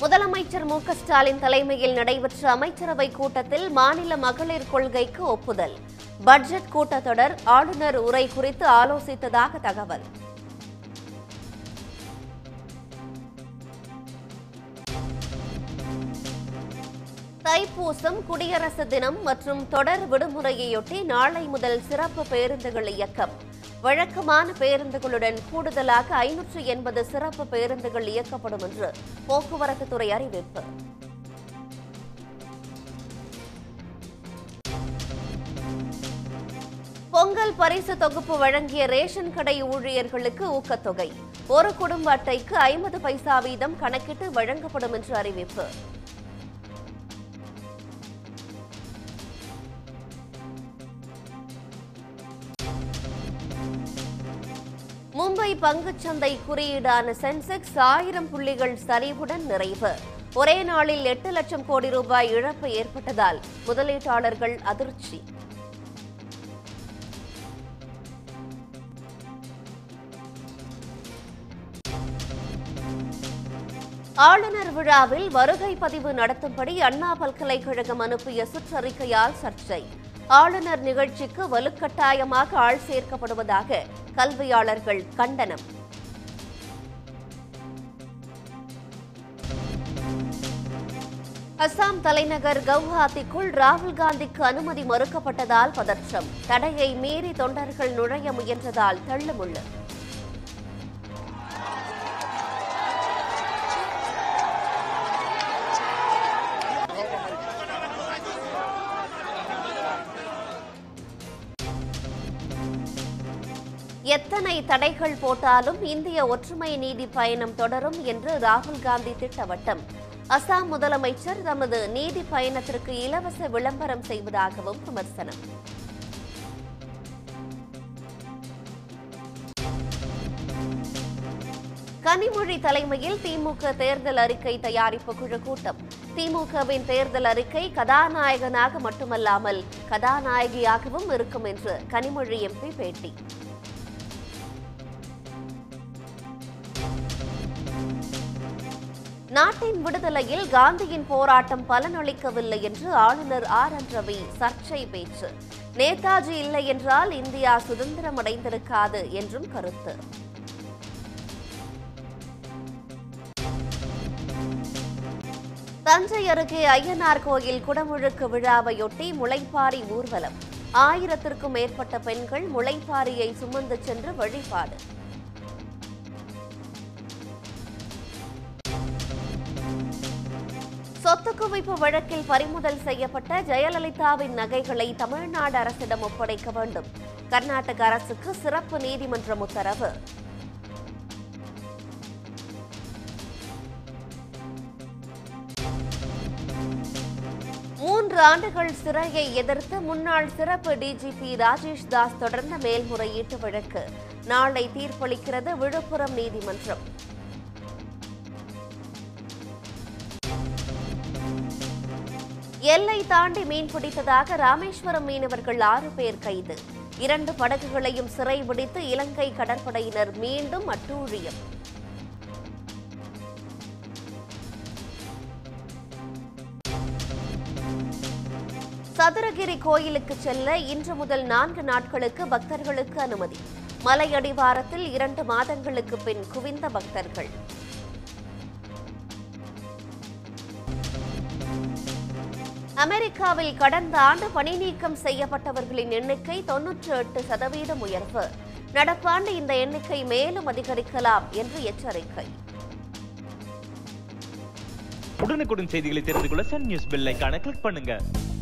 முதலமைச்சர் மு க ஸ்டாலின் தலைமையில் நடைபெற்ற அமைச்சரவை கூட்டத்தில் மாநில மகளிர் கொள்கைக்கு ஒப்புதல் பட்ஜெட் கூட்டத்தொடர் ஆளுநர் உரை குறித்து ஆலோசித்ததாக தகவல் தைப்பூசம் குடியரசு தினம் மற்றும் தொடர் விடுமுறையொட்டி நாளை முதல் சிறப்பு பேருந்துகள் இயக்கம் வழக்கமான பேருந்துகளுடன் கூடுதலாக ஐநூற்று எண்பது சிறப்பு பேருந்துகள் இயக்கப்படும் என்று போக்குவரத்து துறை அறிவிப்பு பொங்கல் பரிசு தொகுப்பு வழங்கிய ரேஷன் கடை ஊழியர்களுக்கு ஊக்கத்தொகை ஒரு குடும்ப அட்டைக்கு ஐம்பது பைசா வீதம் கணக்கிட்டு வழங்கப்படும் என்று அறிவிப்பு மும்பை பங்குச்சந்தை குறியீடான சென்செக்ஸ் ஆயிரம் புள்ளிகள் சரிவுடன் நிறைவு ஒரே நாளில் எட்டு லட்சம் கோடி ரூபாய் இழப்பு ஏற்பட்டதால் முதலீட்டாளர்கள் அதிர்ச்சி ஆளுநர் விழாவில் வருகை பதிவு நடத்தும்படி அண்ணா பல்கலைக்கழகம் அனுப்பிய சுற்றறிக்கையால் சர்ச்சை ஆளுநர் நிகழ்ச்சிக்கு வலுக்கட்டாயமாக ஆள் சேர்க்கப்படுவதாக கல்வியாளர்கள் கண்டனம் அசாம் தலைநகர் கவுஹாத்திக்குள் ராகுல் காந்திக்கு அனுமதி மறுக்கப்பட்டதால் பதற்றம் தடையை மீறி தொண்டர்கள் நுழைய முயன்றதால் தள்ளுமுள்ளு எத்தனை தடைகள் போட்டாலும் இந்திய ஒற்றுமை நீதி பயணம் தொடரும் என்று ராகுல் காந்தி திட்டவட்டம் அசாம் முதலமைச்சர் தமது நீதி பயணத்திற்கு இலவச விளம்பரம் செய்வதாகவும் விமர்சனம் கனிமொழி தலைமையில் திமுக தேர்தல் அறிக்கை தயாரிப்பு குழு கூட்டம் திமுகவின் தேர்தல் அறிக்கை கதாநாயகனாக மட்டுமல்லாமல் கதாநாயகியாகவும் இருக்கும் என்று கனிமொழி எம்பி பேட்டி நாட்டின் விடுதலையில் காந்தியின் போராட்டம் பலனளிக்கவில்லை என்று ஆளுநர் ஆர் என் ரவி சர்ச்சை பேச்சு நேதாஜி இல்லை என்றால் இந்தியா சுதந்திரம் அடைந்திருக்காது என்றும் கருத்து தஞ்சை அருகே ஐயனார் கோயில் குடமுழுக்கு விழாவையொட்டி முளைப்பாரி ஊர்வலம் ஆயிரத்திற்கும் மேற்பட்ட பெண்கள் முளைப்பாரியை சுமந்து சென்று வழிபாடு சொத்து குவிப்பு வழக்கில் பறிமுதல் செய்யப்பட்ட ஜெயலலிதாவின் நகைகளை தமிழ்நாடு அரசிடம் ஒப்படைக்க வேண்டும் கர்நாடக அரசுக்கு சிறப்பு நீதிமன்றம் உத்தரவு மூன்று ஆண்டுகள் சிறையை எதிர்த்து முன்னாள் சிறப்பு டிஜிபி ராஜேஷ் தாஸ் தொடர்ந்த மேல்முறையீட்டு வழக்கு நாளை தீர்ப்பளிக்கிறது விழுப்புரம் நீதிமன்றம் எல்லை தாண்டி மீன் பிடித்ததாக ராமேஸ்வரம் மீனவர்கள் ஆறு பேர் கைது இரண்டு படகுகளையும் சிறைபிடித்து இலங்கை கடற்படையினர் மீண்டும் அட்டூழியம் சதுரகிரி கோயிலுக்கு செல்ல இன்று முதல் நான்கு நாட்களுக்கு பக்தர்களுக்கு அனுமதி மலையடிவாரத்தில் இரண்டு மாதங்களுக்கு பின் குவிந்த பக்தர்கள் அமெரிக்காவில் கடந்த ஆண்டு பணி நீக்கம் செய்யப்பட்டவர்களின் எண்ணிக்கை தொன்னூற்று எட்டு சதவீதம் உயர்வு நடப்பாண்டு இந்த எண்ணிக்கை மேலும் அதிகரிக்கலாம் என்று எச்சரிக்கை உடனுக்குடன் செய்திகளை தெரிந்து கொள்ள சன் நியூஸ் பெல் ஐகானை கிளிக் பண்ணுங்க